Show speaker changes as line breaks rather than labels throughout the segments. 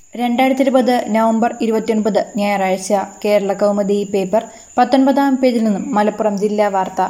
രണ്ടായിരത്തി ഇരുപത് നവംബർ ഇരുപത്തിയൊൻപത് ഞായറാഴ്ച കേരള കൗമുദി പേപ്പർ പത്തൊൻപതാം പേജിൽ നിന്നും മലപ്പുറം ജില്ലാ വാർത്ത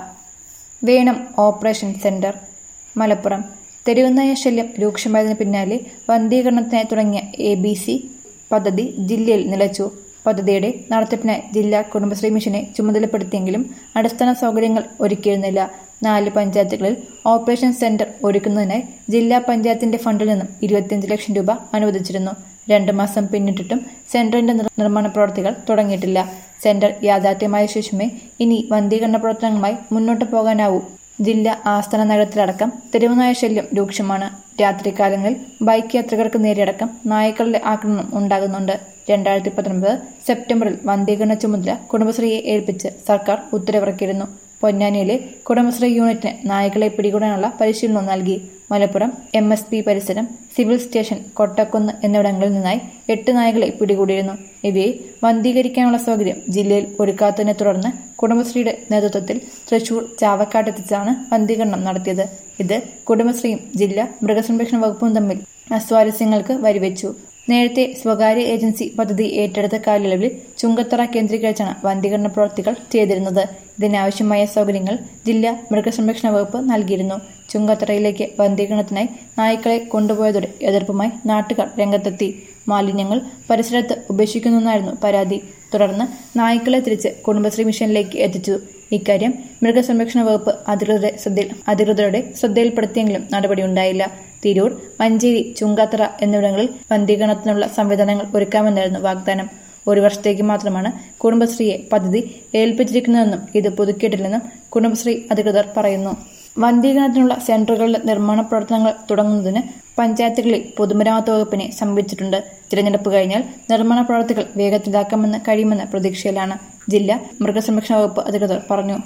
വേണം ഓപ്പറേഷൻ സെന്റർ മലപ്പുറം തെരുവുനായ ശല്യം രൂക്ഷമായതിനു പിന്നാലെ വന്ധീകരണത്തിനായി തുടങ്ങിയ എ ബി സി പദ്ധതി ജില്ലയിൽ നിലച്ചു പദ്ധതിയുടെ നടത്തിപ്പിനായി ജില്ലാ കുടുംബശ്രീ മിഷനെ ചുമതലപ്പെടുത്തിയെങ്കിലും അടിസ്ഥാന സൗകര്യങ്ങൾ ഒരുക്കിയിരുന്നില്ല നാല് പഞ്ചായത്തുകളിൽ ഓപ്പറേഷൻ സെന്റർ ഒരുക്കുന്നതിനായി ജില്ലാ പഞ്ചായത്തിന്റെ ഫണ്ടിൽ നിന്നും ഇരുപത്തിയഞ്ച് ലക്ഷം രൂപ അനുവദിച്ചിരുന്നു രണ്ടു മാസം പിന്നിട്ടിട്ടും സെന്ററിന്റെ നിർ- നിർമ്മാണ പ്രവർത്തികൾ തുടങ്ങിയിട്ടില്ല സെന്റർ യാഥാർത്ഥ്യമായ ശേഷമേ ഇനി വന്ധീകരണ പ്രവർത്തനങ്ങളുമായി മുന്നോട്ട് പോകാനാവൂ ജില്ലാ ആസ്ഥാന നഗരത്തിലടക്കം തെരുവുനായ ശല്യം രൂക്ഷമാണ് രാത്രികാലങ്ങളിൽ ബൈക്ക് യാത്രികർക്ക് നേരെയടക്കം നായ്ക്കളുടെ ആക്രമണം ഉണ്ടാകുന്നുണ്ട് രണ്ടായിരത്തി പത്തൊൻപത് സെപ്റ്റംബറിൽ വന്ധീകരണ ചുമതല കുടുംബശ്രീയെ ഏൽപ്പിച്ച് സർക്കാർ ഉത്തരവിറക്കിയിരുന്നു പൊന്നാനിയിലെ കുടുംബശ്രീ യൂണിറ്റിന് നായ്ക്കളെ പിടികൂടാനുള്ള പരിശീലനം നൽകി മലപ്പുറം എം എസ് പി പരിസരം സിവിൽ സ്റ്റേഷൻ കൊട്ടക്കുന്ന് എന്നിവിടങ്ങളിൽ നിന്നായി എട്ട് നായകളെ പിടികൂടിയിരുന്നു ഇവയെ വന്ധീകരിക്കാനുള്ള സൗകര്യം ജില്ലയിൽ ഒരുക്കാത്തതിനെ തുടർന്ന് കുടുംബശ്രീയുടെ നേതൃത്വത്തിൽ തൃശൂർ ചാവക്കാട്ടെത്തിച്ചാണ് വന്ധീകരണം നടത്തിയത് ഇത് കുടുംബശ്രീയും ജില്ലാ മൃഗസംരക്ഷണ വകുപ്പും തമ്മിൽ അസ്വാരസ്യങ്ങൾക്ക് വഴിവെച്ചു നേരത്തെ സ്വകാര്യ ഏജൻസി പദ്ധതി ഏറ്റെടുത്ത കാലയളവിൽ ചുങ്കത്തറ കേന്ദ്രീകരിച്ചാണ് വന്ധീകരണ പ്രവൃത്തികൾ ചെയ്തിരുന്നത് ഇതിനാവശ്യമായ സൗകര്യങ്ങൾ ജില്ലാ മൃഗസംരക്ഷണ വകുപ്പ് നൽകിയിരുന്നു ചുങ്കത്തറയിലേക്ക് വന്ധീകരണത്തിനായി നായ്ക്കളെ കൊണ്ടുപോയതോടെ എതിർപ്പുമായി നാട്ടുകാർ രംഗത്തെത്തി മാലിന്യങ്ങൾ പരിസരത്ത് ഉപേക്ഷിക്കുന്നെന്നായിരുന്നു പരാതി തുടർന്ന് നായ്ക്കളെ തിരിച്ച് കുടുംബശ്രീ മിഷനിലേക്ക് എത്തിച്ചു ഇക്കാര്യം മൃഗസംരക്ഷണ വകുപ്പ് അധികൃതരുടെ ശ്രദ്ധയിൽ അധികൃതരുടെ ശ്രദ്ധയിൽപ്പെടുത്തിയെങ്കിലും നടപടിയുണ്ടായില്ല തിരൂർ മഞ്ചേരി ചുങ്കാത്തറ എന്നിവിടങ്ങളിൽ വന്ധീകരണത്തിനുള്ള സംവിധാനങ്ങൾ ഒരുക്കാമെന്നായിരുന്നു വാഗ്ദാനം ഒരു വർഷത്തേക്ക് മാത്രമാണ് കുടുംബശ്രീയെ പദ്ധതി ഏൽപ്പിച്ചിരിക്കുന്നതെന്നും ഇത് പുതുക്കിയിട്ടില്ലെന്നും കുടുംബശ്രീ അധികൃതർ പറയുന്നു വന്ധീകരണത്തിനുള്ള സെന്ററുകളുടെ നിർമ്മാണ പ്രവർത്തനങ്ങൾ തുടങ്ങുന്നതിന് പഞ്ചായത്തുകളിൽ പൊതുമരാമത്ത് വകുപ്പിനെ സമീപിച്ചിട്ടുണ്ട് തിരഞ്ഞെടുപ്പ് കഴിഞ്ഞാൽ നിർമ്മാണ പ്രവർത്തികൾ വേഗത്തിലാക്കാമെന്ന് കഴിയുമെന്ന പ്രതീക്ഷയിലാണ് ജില്ലാ മൃഗസംരക്ഷണ വകുപ്പ് അധികൃതർ പറഞ്ഞു